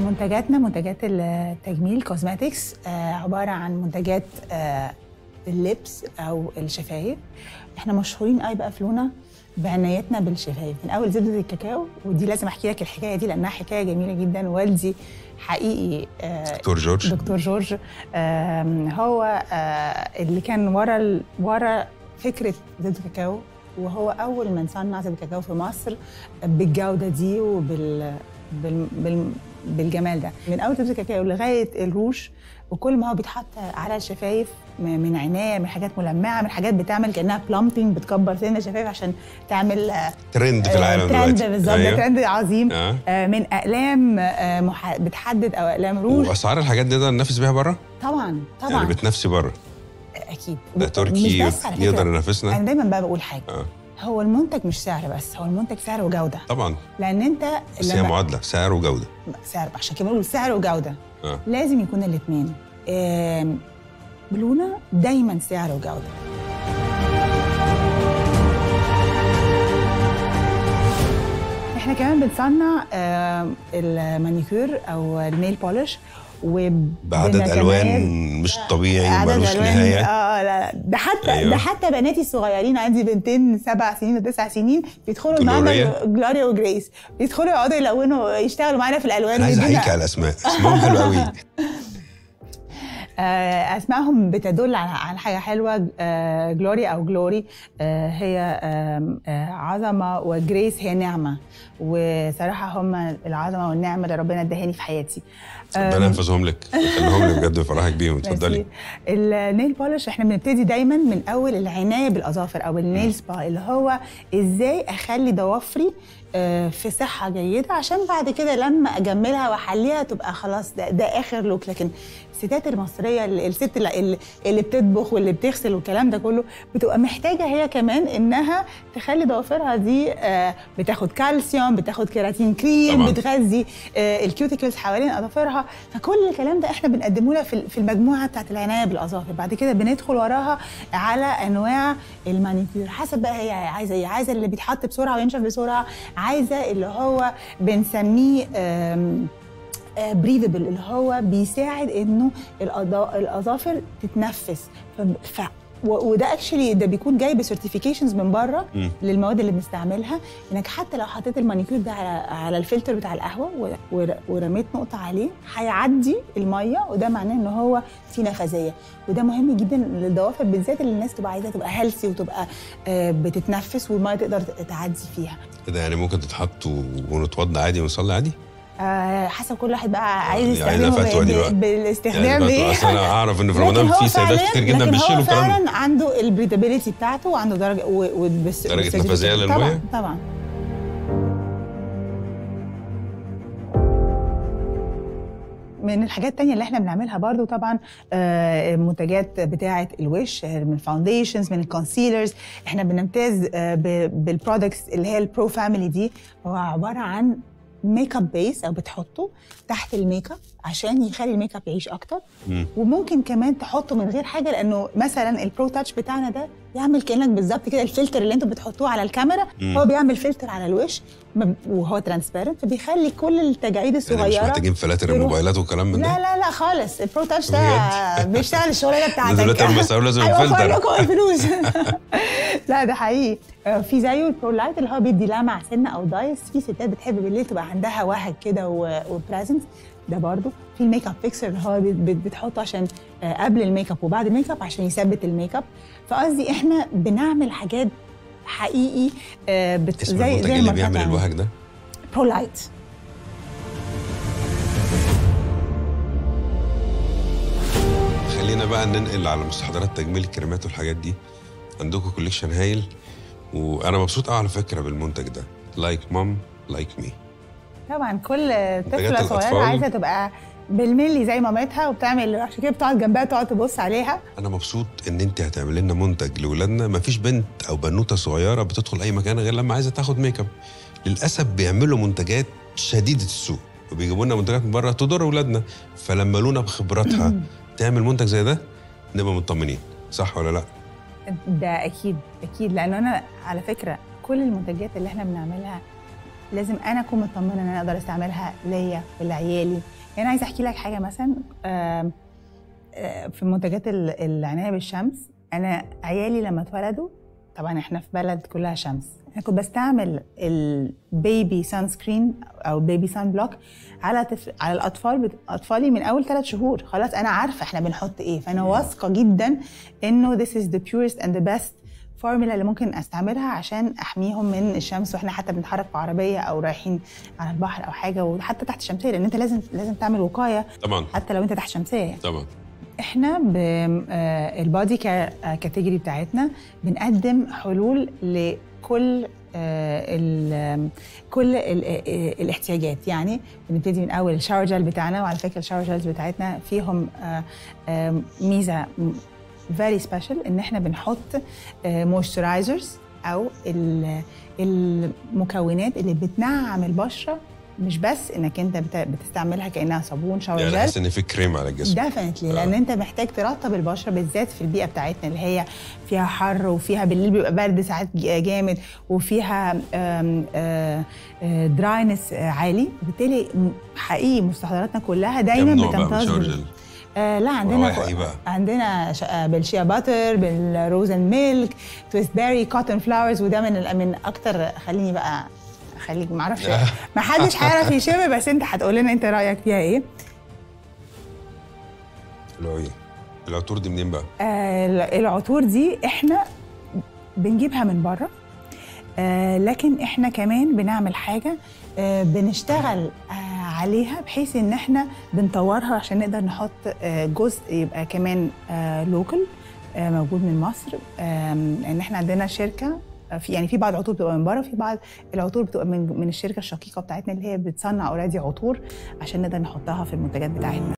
منتجاتنا منتجات التجميل كوزماتكس عباره عن منتجات آه، اللبس او الشفايف احنا مشهورين قوي بقى في لونا بعنايتنا بالشفايف من اول زبده الكاكاو ودي لازم احكي لك الحكايه دي لانها حكايه جميله جدا والدي حقيقي آه، دكتور جورج دكتور جورج آم، هو آه، اللي كان ورا ال- ورا فكره زبده الكاكاو وهو اول من صنع زبده الكاكاو في مصر بالجوده دي وبال بال... بال... بالجمال ده من اول زبده الكاكاو لغايه الروج وكل ما هو بيتحط على الشفايف م- من عنايه من حاجات ملمعه من حاجات بتعمل كانها بلامبنج بتكبر سن الشفايف عشان تعمل آه، ترند في العالم ترند دلوقتي بالظبط ده أيوة. ترند عظيم آه. آه، من اقلام آه، مح... بتحدد او اقلام روج واسعار الحاجات دي نقدر ننافس بيها بره؟ طبعا طبعا يعني بتنافسي بره اكيد ده مش تركي بس على فكرة. يقدر ينافسنا انا دايما بقى بقول حاجه آه. هو المنتج مش سعر بس هو المنتج سعر وجوده طبعا لان انت بس هي معادله سعر وجوده سعر عشان كده بنقول سعر وجوده اه لازم يكون الاثنين بلونا دايما سعر وجوده احنا كمان بنصنع آم، المانيكير او النيل بولش بعدد الوان مش طبيعي ملوش نهايه اه لا ده حتى أيوة. أيوة. ده حتى بناتي الصغيرين عندي بنتين سبع سنين وتسع سنين بيدخلوا معانا جلوريا؟ جلوريا وجريس بيدخلوا يقعدوا يلونوا يشتغلوا معانا في الالوان انا عايز ويدونا- احييك على الاسماء اسمهم حلو قوي آه، اسمائهم بتدل على على حاجه حلوه آه، جلوري او جلوري آه، هي آم، آه، عظمه وجريس هي نعمه وصراحه هم العظمه والنعمه اللي ربنا ادهاني في حياتي ربنا يحفظهم لك خليهم لي بجد ويفرحك بيهم اتفضلي ميرسي. النيل بولش احنا بنبتدي دايما من اول العنايه بالاظافر او النيل سبا اللي هو ازاي اخلي ضوافري آه، في صحه جيده عشان بعد كده لما اجملها واحليها تبقى خلاص ده, ده اخر لوك لكن الستات المصريه ال- الست اللي- اللي, اللي بتطبخ واللي بتغسل والكلام ده كله بتبقى محتاجه هي كمان انها تخلي ضوافرها دي آه، بتاخد كالسيوم بتاخد كيراتين كريم طبعاً. بتغذي آه، الكيوتيكلز حوالين اظافرها فكل الكلام ده احنا بنقدمه لها في في المجموعه بتاعت العنايه بالاظافر بعد كده بندخل وراها على انواع المانيكير حسب بقى هي عايزه ايه عايزه اللي بيتحط بسرعه وينشف بسرعه عايزه اللي هو بنسميه آم، بريذبل اللي هو بيساعد انه الأضا- الاظافر تتنفس ف... ف... و- وده اكشلي ده بيكون جاي بسيرتيفيكيشنز من بره مم. للمواد اللي بنستعملها انك حتى لو حطيت المانيكير ده على, على الفلتر بتاع القهوه و- ور- ورميت نقطه عليه هيعدي الميه وده معناه ان هو في نفاذيه وده مهم جدا للضوافر بالذات اللي الناس تبقى عايزه تبقى هيلثي وتبقى آه، بتتنفس والميه تقدر تعدي فيها كده يعني ممكن تتحط و- ونتوضى عادي ونصلي عادي آه، حسب كل واحد بقى عايز دي عايزة يستخدمه فتوى دي ب- بقى. بالاستخدام يعني بايه اصل انا اعرف ان في لكن رمضان هو في سيدات فعلاً- كتير جدا لكن بيشيلوا هو الكلام ده فعلا عنده البريدابيلتي بتاعته وعنده درجه و... و... بس درجة بس- نفاذية للمية؟ طبعا طبعا من الحاجات التانية اللي احنا بنعملها برضو طبعا آه، منتجات بتاعة الوش آه، من الفاونديشنز من الكونسيلرز احنا بنمتاز آه، ب- بالبرودكتس اللي هي البرو فاميلي دي هو عبارة عن ميك اب بيس او بتحطه تحت الميك اب عشان يخلي الميك اب يعيش اكتر مم. وممكن كمان تحطه من غير حاجه لانه مثلا البرو تاتش بتاعنا ده يعمل كانك بالظبط كده الفلتر اللي انتوا بتحطوه على الكاميرا مم. هو بيعمل فلتر على الوش م- وهو ترانسبيرنت فبيخلي كل التجاعيد يعني الصغيره مش محتاجين فلاتر يروح- الموبايلات والكلام من لا ده لا لا خالص البرو تاتش ده بجد؟ بيشتغل الشغلانه بتاعتك دلوقتي المسؤول لازم هيوفر فلتر. لكم الفلوس لا ده حقيقي آه، في زيه البرو لايت اللي هو بيدي لمع سنه او دايس في ستات بتحب بالليل تبقى عندها وهج كده وبريزنس ده برضو في الميك اب فيكسر اللي هو بت- بت- بتحطه عشان آه، قبل الميك اب وبعد الميك اب عشان يثبت الميك اب فقصدي احنا بنعمل حاجات حقيقي آه، بت... اسم المنتج اللي بيعمل الوهج ده برو لايت خلينا بقى ننقل على مستحضرات تجميل الكريمات والحاجات دي عندكم كوليكشن هايل وانا مبسوط قوي على فكره بالمنتج ده لايك مام لايك مي طبعا كل طفله الأطفال. صغيره عايزه تبقى بالملي زي مامتها وبتعمل عشان كده بتقعد جنبها تقعد تبص عليها انا مبسوط ان انت هتعمل لنا منتج لاولادنا مفيش بنت او بنوته صغيره بتدخل اي مكان غير لما عايزه تاخد ميك اب للاسف بيعملوا منتجات شديده السوق وبيجيبوا لنا منتجات من بره تضر اولادنا فلما لونا بخبراتها تعمل منتج زي ده نبقى مطمنين صح ولا لا ده اكيد اكيد لان انا على فكره كل المنتجات اللي احنا بنعملها لازم انا اكون مطمنه ان انا اقدر استعملها ليا ولعيالي يعني عايزه احكي لك حاجه مثلا آم، آه، في منتجات ال- العنايه بالشمس انا عيالي لما اتولدوا طبعا احنا في بلد كلها شمس انا كنت بستعمل البيبي سان سكرين او بيبي سان بلوك على تف... على الاطفال بت... اطفالي من اول ثلاث شهور خلاص انا عارفه احنا بنحط ايه فانا واثقه جدا انه this is the purest and the best فورمولا اللي ممكن استعملها عشان احميهم من الشمس واحنا حتى بنتحرك في عربيه او رايحين على البحر او حاجه وحتى تحت الشمسيه لان انت لازم لازم تعمل وقايه طبعا حتى لو انت تحت شمسيه يعني. طبعا احنا بالبادي كاتيجوري بتاعتنا بنقدم حلول لكل آه، ال- كل ال- آه، الاحتياجات يعني بنبتدي من اول الشاور جel بتاعنا وعلى فكره الشاور جيلز بتاعتنا فيهم آه، آه، ميزه فيري سبيشال ان احنا بنحط مويسترايزرز او ال- المكونات اللي بتنعم البشره مش بس انك انت بت- بتستعملها كانها صابون شاور يعني جل احس ان في كريم على الجسم ديفنتلي آه. لان انت محتاج ترطب البشره بالذات في البيئه بتاعتنا اللي هي فيها حر وفيها بالليل بيبقى برد ساعات ج- جامد وفيها دراينس عالي وبالتالي م- حقيقي مستحضراتنا كلها كم دايما نوع بقى من بتمتاز شاور بال- جل؟ آه لا عندنا روائح فوق- إيه بقى؟ عندنا ش- آه، بالشيا باتر بالروزن ميلك تويست بيري كوتن فلاورز وده من ال- من اكتر خليني بقى خليك ما اعرفش ما حدش هيعرف يشم بس انت هتقول لنا انت رايك فيها ايه حلو ايه العطور دي منين بقى؟ آه، العطور دي احنا بنجيبها من بره آه، لكن احنا كمان بنعمل حاجه آه، بنشتغل آه، عليها بحيث ان احنا بنطورها عشان نقدر نحط آه، جزء يبقى كمان لوكال موجود من مصر آم، لان احنا عندنا شركه آه، في يعني في بعض العطور بتبقى من بره وفي بعض العطور بتبقى من من الشركه الشقيقه بتاعتنا اللي هي بتصنع اوريدي عطور عشان نقدر نحطها في المنتجات بتاعتنا